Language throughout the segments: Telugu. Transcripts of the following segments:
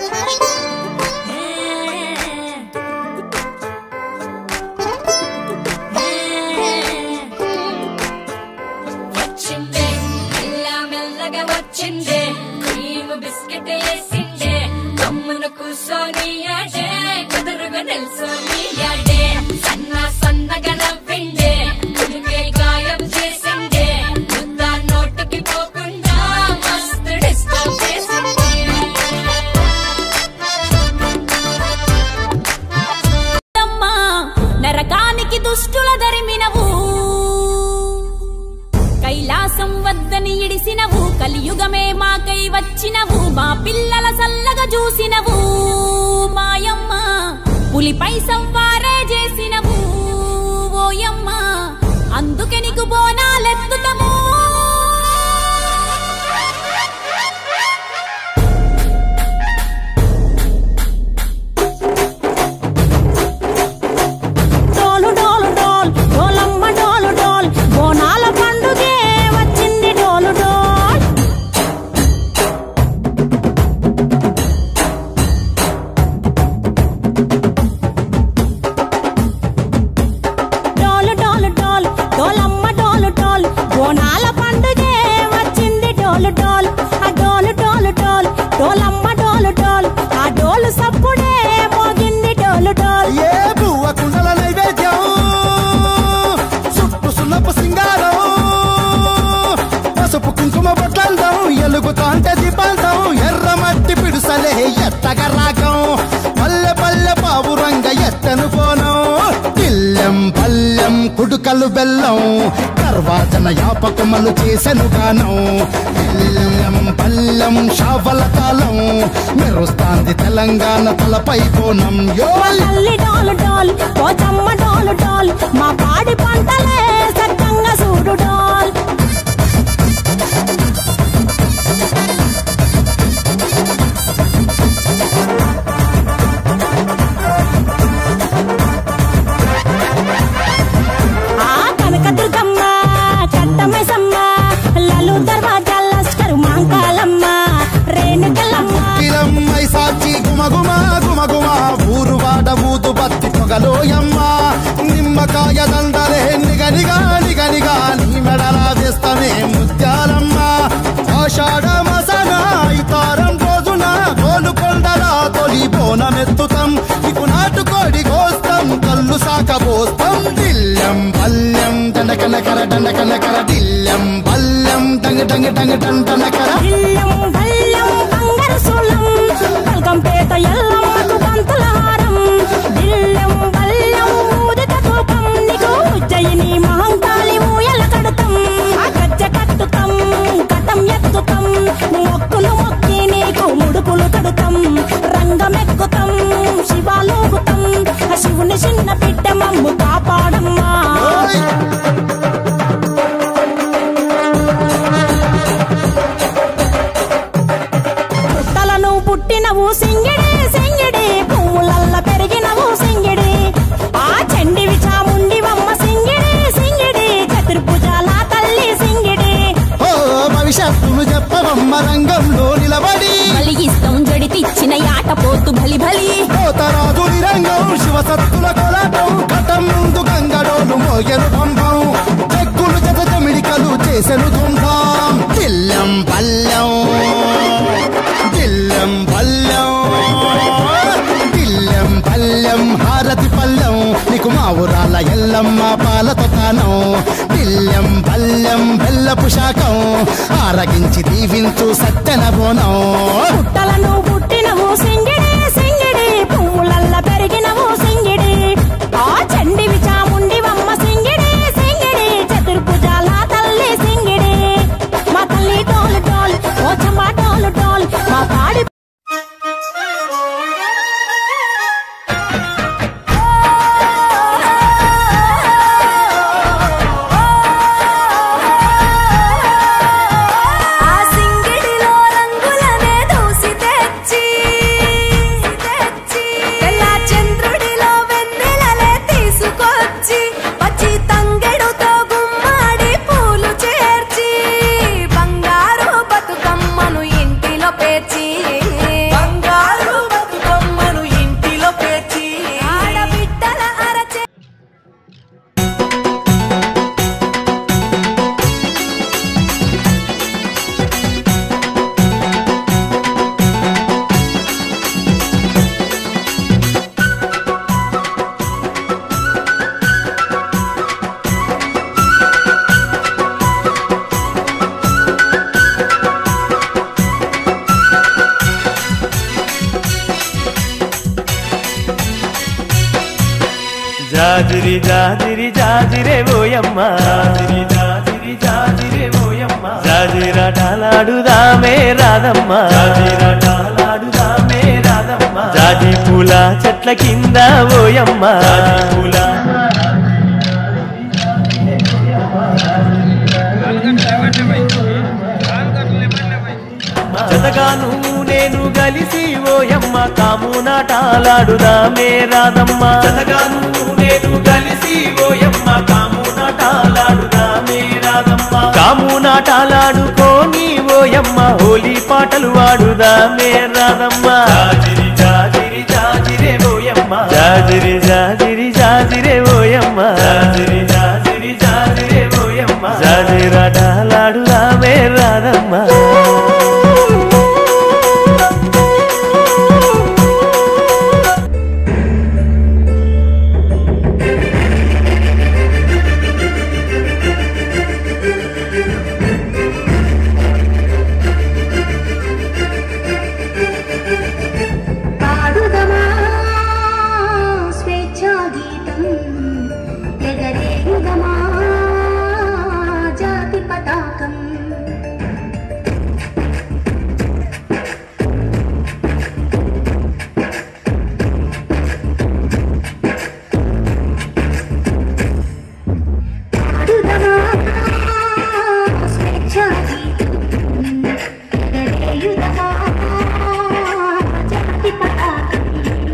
వచ్చిందే మెల్ల మెల్లగా వచ్చిందే క్రీమ్ బిస్కెట్ వేసిందే కమ్మున కూసోని యాడే కుదురుగా నిల్సోని యాడే సన్న సన్నగా నవ్విండే కుడికే గాయం చేసిందే ముద్ద నోటికి పోకుండా మస్తు డిస్టర్బ్ చేసిందే అమ్మా నరకానికి దుష్టుల దరిమినవు కైలాసం వద్దని ఇడిసినవు కలియుగమే మాకై వచ్చినవు మా పిల్లల సల్లగా చూసినవు మాయమ్మ పులిపై సంవారే చేసినవు ఓయమ్మ అందుకే నీకు బోనాలెత్తుతము డోలు డోలు డోల్ డోలమ్మ డోలు డోల్ బోనాల పండుగే వచ్చింది డోలు డోల్ డోలు డోలు డోల్ డోలమ్మ డోలు డోల్ బోనాల పండుగే వచ్చింది డోలు డోల్ ఆ డోలు డోలు డోల్ డోలమ్మ డోలు డోల్ ఆ డోలు సప్పుడే మోగింది డోలు డోల్ ఏ బువ్వ కుండల నైవేద్యం సుప్పు సున్నపు సింగారం పసుపు కుంకుమ బొట్లందం ఎలుగుతాంటే దీపాంతం ఎర్ర మట్టి పిడుసలే ఎత్తగ రాగం పల్లె పల్లె పావురంగ ఎత్తను పోనం పిల్లెం పల్లెం కుడుకలు బెల్లం కర్వాచన యాపకమలు చేసెను గానం పిల్లెం పల్లెం షావల కాలం మెరుస్తాంది తెలంగాణ తలపై కోణం యో తల్లి డోలు డోల్ పోచమ్మ డోలు డోల్ మా పాడి పంటలే సక్కంగా చూడు డోల్ ఆ కనక దుర్గమ్మ కట్టమైసమ్మ లలు దర్వాజా లస్కరు మాంకాలమ్మ రేణుకలమ్మ కిరమ్మై సాచి గుమగుమ గుమగుమ ఊరు వాడ ఊదు బత్తి పొగలోయమ్మ నిమ్మకాయ దండలే నిగనిగా నిగనిగా నీ మెడల వేస్తమే ముత్యాలమ్మ ఆషాఢ మసన ఇతారం రోజున గోలుకొండల తొలి బోనమెత్తుతాం నీకు నాటుకోడి కోస్తాం కళ్ళు సాకబోస్తాం దిల్లం పల్లెం దండకనకర దండకనకర దిల్లం పల్లెం డంగ డంగ డంగ డండనకర ఇల్లం బల్లం బంగారు సోలం బల్కంపేట ఎల్లమ్మకు పంతుల హారం ఇల్లం బల్లం ఊదిత ధూపం నీకు ఉజ్జయిని మహంకాళి ఊయల కడుతాం ఆ గజ్జ కట్టుతాం కటం ఎత్తుతాం మొక్కులు మొక్కి నీకు ముడుపులు కడుతాం రంగమెక్కుతాం శివాలోగుతాం ఆ శివుని చిన్న బిడ్డ మమ్ము కాపాడమ్మా ఓయ్! పుట్టలను పుట్టినవు సింగిడి సింగిడి పువ్వులల్ల పెరిగినవు సింగిడి ఆ చండివి చాముండివమ్మ సింగిడి సింగిడి చతుర్భుజాల తల్లి సింగిడి ఓ భవిష్యత్తును చెప్పవమ్మ రంగంలో నిలబడి బలిగిస్తాం జడితిచ్చిన యాట పోతు బలి బలి పోతరాజు రంగం శివసత్తుల కోలాటం కటం ముందు గంగడోలు మోయను పంపం చెక్కులు జత జమిడికలు చేసెను ధుంధాం దిల్లం పల్లెం దిల్లం పల్లెం దిల్లం పల్లెం హారతి పల్లెం నీకు మా ఊరాల ఎల్లమ్మ పాలతో తానం దిల్లం పల్లెం బెల్లపు శాఖం ఆరగించి దీవించు సత్యన బోనం పుట్టలను పుట్టినవు సింగిడి సింగిడి పువ్వులల్ల పెరిగినవు సింగిడి ఆ చండివి చాముండివమ్మ సింగిడి సింగిడి చతుర్భుజాల తల్లి సింగిడి మా తల్లి డోలు డోల్ ఓ చంబా డోలు డోల్ మా పాడి ఆ సింగిడిలో రంగులనే దూసి తెచ్చ జాజిరి జాజిరి జాజిరే ఓయమ్మ జాజిరి జాజిరి జాజిరే ఓయమ్మ జాజిరాటాలాడుదామే రాదమ్మ జాజిరాటాలాడుదామే రాదమ్మ జాజి పూల చెట్ల కింద ఓయమ్మ జాజి పూల జతగాను నేను గలిసి ఓయమ్మ కామునాటాలాడుదామే రాదమ్మ జతగాను నేను గలిసి ఓయమ్మ కామునాటాలాడుదామే రాదమ్మ కామునాటాలాడుకోని ఓయమ్మ హోలీ పాటలు వాడుదామే రాదమ్మ జాజిరి జాజిరి జాజిరే ఓయమ్మ జాజిరి జాజిరి జాజిరే ఓయమ్మ జాజిరి జాజిరి జాజిరే ఓయమ్మ జాజిరాటాలాడుదామే రాదమ్మ పాడుదమా స్వేచ్ఛాగీతం ఎగరేయుదమా జాతి పతాకం పాడుదమా స్వేచ్ఛాగీతం ఎగరేయుదమా జాతి పతాకం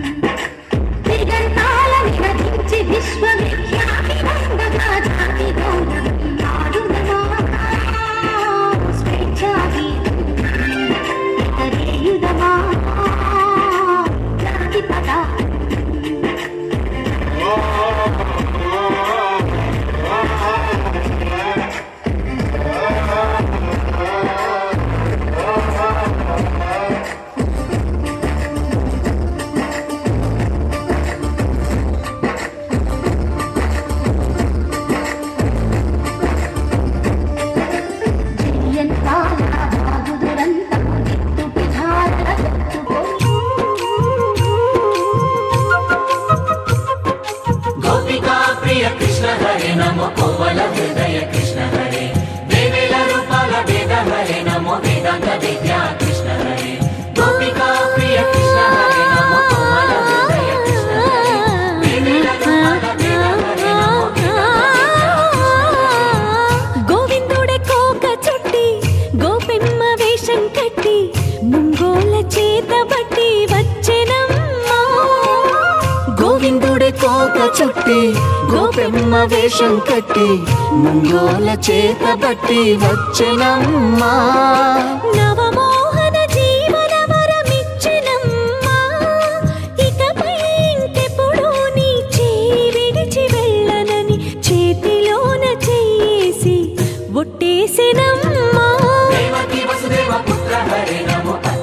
దిగంతాల విరచించి విశ్వవిఖ్యాతి వందగా జాతి గౌరవం నాడుదమా స్వేచ్ఛాగీతం ఎగరేయుదమా జాతి పతాకం చెయ్యంతాల బాగుదురంతము దిట్టు పిఠాల గోపికా ప్రియ కృష్ణ హరే నమో కోవల హృదయ కృష్ణ హరే దేవేల రూపాల వేద హరే నమో వేదాంత విద్యా కృష్ణ హరే గోపికా ప్రియ కృష్ణ హరే నమో కోవల హృదయ కృష్ణ హరే దేవేల రూపాల వేద హరే నమో గోవిందుడే కోక చుట్టి గోపెమ్మ వేషం కట్టి ముంగోల చేత బట్టి వచ్చెనమ్మా గోవిందుడే కోక చుట్టి గోపెమ్మ వేషం కట్టి ముంగోల చేత బట్టి వచ్చెనమ్మా నవమోహన జీవన వరమిచ్చినమ్మా ఇకపై ఇంకెప్పుడు నీ చేయి విడిచి వెళ్ళనని చేతిలోన చేసి ఒట్టేసినమ్మా దేవకి వసుదేవ పుత్ర హరే నమో